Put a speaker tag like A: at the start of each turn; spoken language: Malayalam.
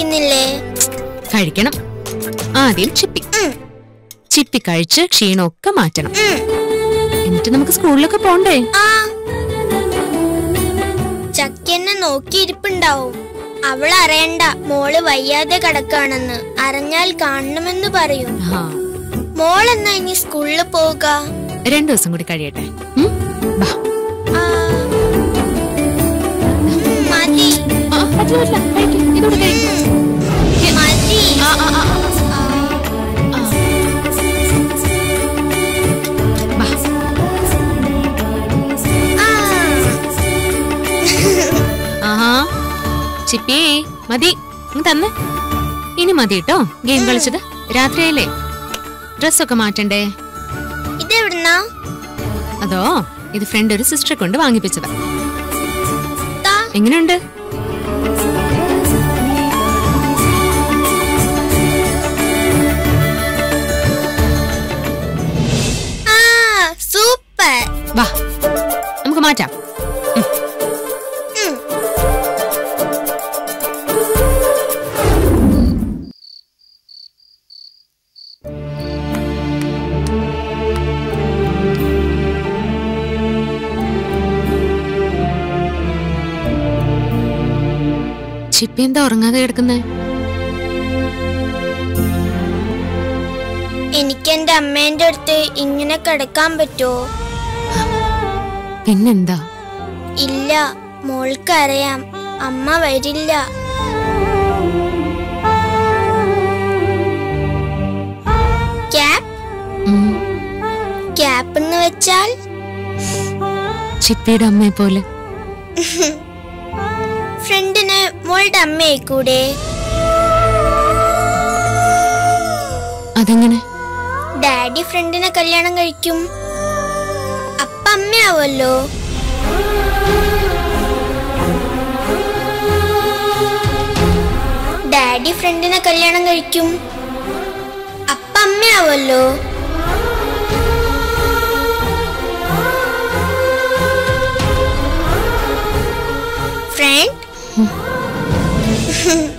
A: കഴിക്കുന്നില്ലേ
B: കഴിക്കണം ആദ്യം ചിപ്പി
A: ഉം.
B: ചിപ്പി കഴിച്ച് ക്ഷീണമൊക്കെ മാറ്റണം
A: ഉം.
B: എന്നിട്ട് നമുക്ക് സ്കൂളിലൊക്കെ പോണ്ടേ
A: ആ ചക്കെന്നെ നോക്കിയിരിപ്പുണ്ടാവും അവൾ അറിയണ്ട മോള് വയ്യാതെ കിടക്കാണെന്ന് അറിഞ്ഞാൽ കാണണമെന്ന് പറയും
B: ആ
A: മോൾ എന്നാ ഇനി സ്കൂളിൽ പോവുക
B: രണ്ടു ദിവസം കൂടി കഴിയട്ടെ ഉം? ബാ.
A: ആ. ഉം, മതി
B: ആ, പറ്റില്ല, പറ്റില്ല. കഴിക്ക്. ഇതുകൂടി കഴിക്ക്.
A: ഉം, മതി
B: ആ, ആ, ആ, ആ. ബാ.
A: ആ.
B: ആഹാ ചിപ്പി മതി ഇങ്ങ് തന്നെ ഇനി മതി കേട്ടോ ഗെയിം കളിച്ചത് രാത്രിയായില്ലേ ഡ്രസ്സൊക്കെ മാറ്റണ്ടേ
A: ഇതെവിടുന്നാ
B: അതോ ഇത് ഫ്രണ്ട് ഒരു സിസ്റ്ററെ കൊണ്ട് വാങ്ങിപ്പിച്ചതാ
A: താ
B: എങ്ങനെയുണ്ട്
A: ആ സൂപ്പർ
B: വാ നമുക്ക് മാറ്റാം
A: ഉം.
B: ചിപ്പി എന്താ ഉറങ്ങാതെ കിടക്കുന്നേ
A: എനിക്ക് എന്റെ അമ്മേന്റെ അടുത്ത് ഇങ്ങനെ കിടക്കാൻ പറ്റുമോ
B: പിന്നെന്താ
A: ഇല്ല മോൾക്കറിയാം അമ്മ വരില്ല ക്യാപ്
B: ഉം,
A: ക്യാപ്പ് എന്ന് വെച്ചാൽ
B: ചിപ്പിയുടെ അമ്മയെ പോലെ
A: ഫ്രണ്ടിന് മോളുടെ അമ്മയെ കൂടെ
B: അതെങ്ങനെ
A: ഡാഡി ഫ്രണ്ടിനെ കല്യാണം കഴിക്കും അപ്പ അമ്മയാവല്ലോ ഡാഡി ഫ്രണ്ടിനെ കല്യാണം കഴിക്കും അപ്പ അമ്മയാവല്ലോ ഫ്രണ്ട്